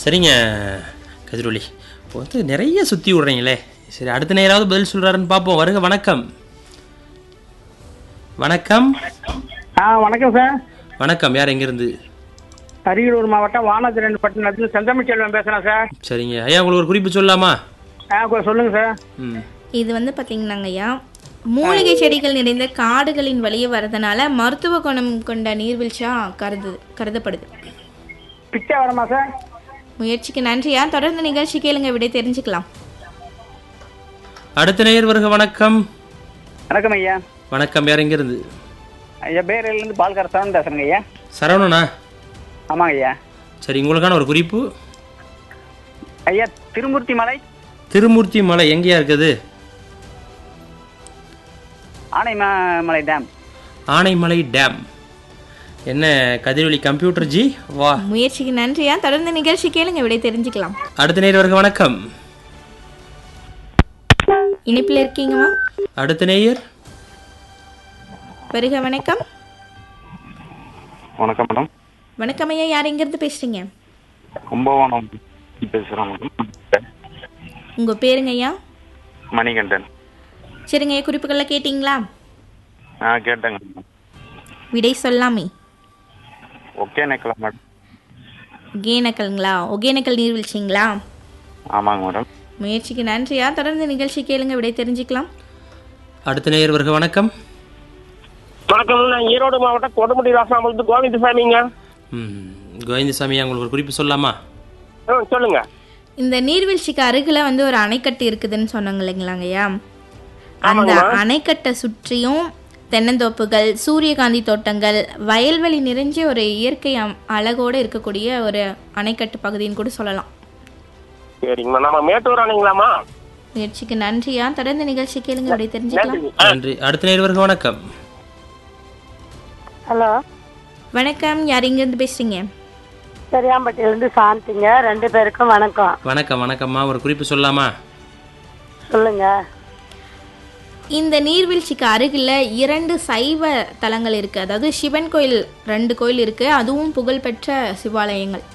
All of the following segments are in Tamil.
சரிங்க கதிரொலி இப்போ வந்து நிறைய சுற்றி விட்றீங்களே சரி அடுத்த நேராவது பதில் சொல்கிறாருன்னு பார்ப்போம் வருக வணக்கம் வணக்கம் ஆ வணக்கம் சார் வணக்கம் யார் எங்கேருந்து அரியலூர் மாவட்டம் வானதிரண்டு பட்டினத்தில் செந்தமிழ் செல்வன் பேசுகிறேன் சார் சரிங்க ஐயா உங்களுக்கு ஒரு குறிப்பு சொல்லலாமா ஆ கொ- சொல்லுங்க சார் ம் இது வந்து பார்த்தீங்கன்னாங்கய்யா மூலிகை செடிகள் நிறைந்த காடுகளின் வழியே வரதுனால மருத்துவ குணம் கொண்ட நீர்வீழ்ச்சியா கருது கருதப்படுது பிச்சை வரமா சார் முயற்சிக்கு நன்றியா தொடர்ந்து நிகழ்ச்சி கேளுங்க விடை தெரிஞ்சுக்கலாம் அடுத்த நேயர் வருக வணக்கம் வணக்கம் ஐயா வணக்கம் யார் எங்கேருந்து ஐயா பேரிலேருந்து பால்கார சார் பேசுகிறேங்க ஐயா சரவணனா ஆமாங்க ஐயா சரி உங்களுக்கான ஒரு குறிப்பு ஐயா திருமூர்த்தி மலை திருமூர்த்தி மலை எங்கேயா இருக்குது ஆனை மலை டேம் ஆனைமலை டேம் என்ன கதிரொலி கம்ப்யூட்டர் ஜி வா முயற்சிக்கு நன்றியா தொடர்ந்து நிகழ்ச்சி கேளுங்க விடை தெரிஞ்சுக்கலாம் அடுத்த நேயர் வருக வணக்கம் இனிப்பில் இருக்கீங்கம்மா அடுத்த நேயர் வருக வணக்கம் வணக்கம் மேடம் வணக்கம் ஐயா யார் எங்கேருந்து பேசுறீங்க கும்பகோணம் பேசுகிறேன் மேடம் உங்க பேருங்க ஐயா மணிகண்டன் சரிங்க ஐயா குறிப்புகள்லாம் கேட்டிங்களா ஆ கேட்டேங்க மேடம் விடை சொல்லாமே ஓகே நிக்கலாம் மேடம் ஒகேனக்கல்ங்களா ஒகேனக்கல் நீர்வீழ்ச்சிங்களா ஆமாங்க மேடம் முயற்சிக்கு நன்றியா தொடர்ந்து நிகழ்ச்சி கேளுங்க விடை தெரிஞ்சுக்கலாம் அடுத்த நேயர் வருக வணக்கம் வணக்கம் நான் ஈரோடு மாவட்டம் கொடுமுடி ராசாமலத்து கோவிந்தசாமிங்க ம் கோவிந்தசாமி உங்களுக்கு ஒரு குறிப்பு சொல்லலாமா ஆ சொல்லுங்க இந்த நீர்வீழ்ச்சிக்கு அருகில் வந்து ஒரு அணைக்கட்டு இருக்குதுன்னு சொன்னாங்க இல்லைங்களாங்கய்யா அந்த அணைக்கட்டை சுற்றியும் தென்னந்தோப்புகள் சூரியகாந்தி தோட்டங்கள் வயல்வெளி நிறைஞ்ச ஒரு இயற்கை அம்- அழகோடு இருக்கக்கூடிய ஒரு அணைக்கட்டு பகுதின்னு கூட சொல்லலாம் சரிங்கம்மா நம்ம மேட்டூர் அணைங்களாம்மா முயற்சிக்கு நன்றியா தொடர்ந்து நிகழ்ச்சி கேளுங்க விடை தெரிஞ்சுக்கலாம் நன்றி நன்றி அடுத்த நேயர் வருக வணக்கம் ஹலோ வணக்கம் யார் இங்கேருந்து பேசுறீங்க பெரியாம்பட்டியிலேருந்து சாந்திங்க ரெண்டு பேருக்கும் வணக்கம் வணக்கம் வணக்கம்மா ஒரு குறிப்பு சொல்லலாமா சொல்லுங்க இந்த நீர்வீழ்ச்சிக்கு அருகில் இரண்டு சைவ தலங்கள் இருக்கு அதாவது சிவன் கோயில் ரெண்டு கோயில் இருக்கு அதுவும் புகழ்பெற்ற சிவாலயங்கள்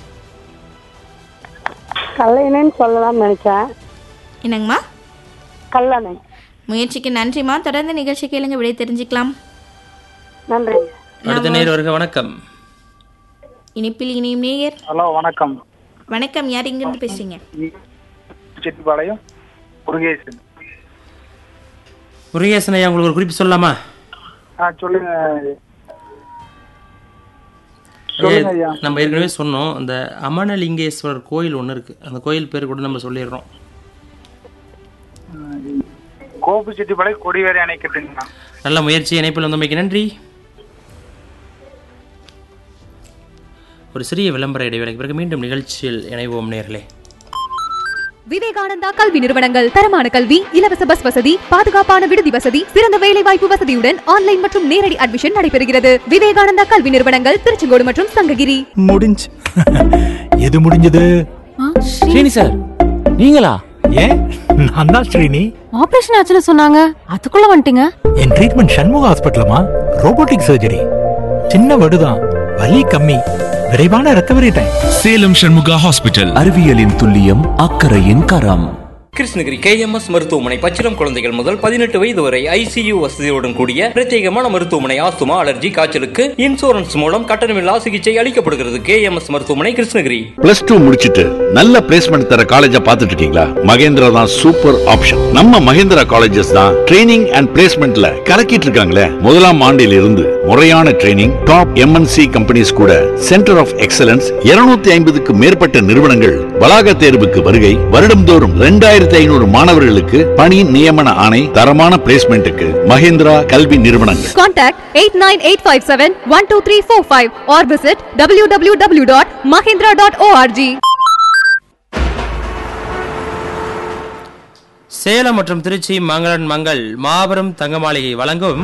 கல்லணைன்னு சொல்லலாம்னு நினைச்சேன் என்னங்கம்மா கல்லணை முயற்சிக்கு நன்றிம்மா தொடர்ந்து நிகழ்ச்சி கேளுங்க விடை தெரிஞ்சுக்கலாம் நன்றிங்க அடுத்த நேயர் வருக வணக்கம் இனிப்பில் இனியும் நேயர் ஹலோ வணக்கம் வணக்கம் யார் இங்கிருந்து பேசுறீங்க செட்டிப்பாளையம் முருகேசன் முருகேசன் ஐயா உங்களுக்கு ஒரு குறிப்பு சொல்லலாமா ஆ சொல்லுங்க ஐயா, நம்ம ஏற்கனவே சொன்னோம் அந்த அமனலிங்கேஸ்வரர் கோயில் ஒன்று இருக்கு அந்த கோயில் பேர் கூட நம்ம சொல்லிடுறோம் கோபு செட்டிப்பாளையம் கொடிவேரி அணைக்கட்டுங்கண்ணா நல்ல முயற்சி இணைப்பில் வந்தமைக்கு நன்றி ஒரு சிறிய விளம்பர இடைவேளைக்கு பிறகு மீண்டும் நிகழ்ச்சியில் இணைவோம் நேர்களே விவேகானந்தா கல்வி நிறுவனங்கள் தரமான கல்வி இலவச பஸ் வசதி பாதுகாப்பான விடுதி வசதி சிறந்த வேலை வாய்ப்பு வசதியுடன் ஆன்லைன் மற்றும் நேரடி அட்மிஷன் நடைபெறுகிறது விவேகானந்தா கல்வி நிறுவனங்கள் திருச்செங்கோடு மற்றும் சங்ககிரி முடிஞ்சு எது முடிஞ்சது ஸ்ரீனி சார் நீங்களா ஏன் நான் தான் ஸ்ரீனி ஆபரேஷன் ஆச்சுன்னு சொன்னாங்க அதுக்குள்ள வந்துட்டீங்க என் ட்ரீட்மெண்ட் சண்முக ஹாஸ்பிட்டலமா ரோபோட்டிக் சர்ஜரி சின்ன வடுதான் வலி கம்மி விரைவான recovery time Salem Shanmuga hospital அறிவியலின் துல்லியம் அக்கறையின் கரம் கிருஷ்ணகிரி கேஎம்எஸ் மருத்துவமனை பச்சிளம் குழந்தைகள் முதல் பதினெட்டு வயது வரை ஐசியு வசதியுடன் கூடிய பிரத்யேகமான மருத்துவமனை ஆஸ்துமா அலர்ஜி காய்ச்சலுக்கு இன்சூரன்ஸ் மூலம் கட்டணமில்லா சிகிச்சை அளிக்கப்படுகிறது கேஎம்எஸ் மருத்துவமனை கிருஷ்ணகிரி பிளஸ் டூ முடிச்சிட்டு நல்ல பிளேஸ்மெண்ட் தர காலேஜா பார்த்துட்டு இருக்கீங்களா மகேந்திரா தான் சூப்பர் ஆப்ஷன் நம்ம மகேந்திரா காலேஜஸ் தான் ட்ரைனிங் அண்ட் பிளேஸ்மெண்ட்ல கலக்கிட்டு இருக்காங்களே முதலாம் ஆண்டில் இருந்து முறையான ட்ரைனிங் டாப் எம்என்சி கம்பெனிஸ் கூட சென்டர் ஆஃப் எக்ஸலன்ஸ் 250 ஐம்பதுக்கு மேற்பட்ட நிறுவனங்கள் வளாக தேர்வுக்கு வருகை வருடம்தோறும் ரெண்டாயிரத்தி ஐநூறு மாணவர்களுக்கு பணி நியமன ஆணை தரமான பிளேஸ்மெண்ட்டுக்கு மகேந்திரா கல்வி நிறுவனங்கள் contact eight nine eight five seven one two three four five or visit W W W dot Mahendra dot ORG Salem மற்றும் திருச்சி மங்களன் மங்கள் மாபெரும் தங்க மாளிகை வழங்கும்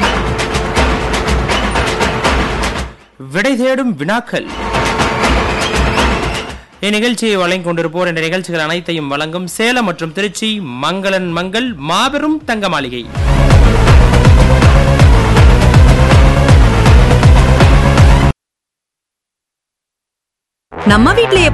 விடை தேடும் வினாக்கள் இந்நிகழ்ச்சியை வழங்கிக் கொண்டிருப்போர் என்ற நிகழ்ச்சிகள் அனைத்தையும் வழங்கும் சேலம் மற்றும் திருச்சி மங்களன் மங்கள் மாபெரும் தங்க மாளிகை நம்ம வீட்ல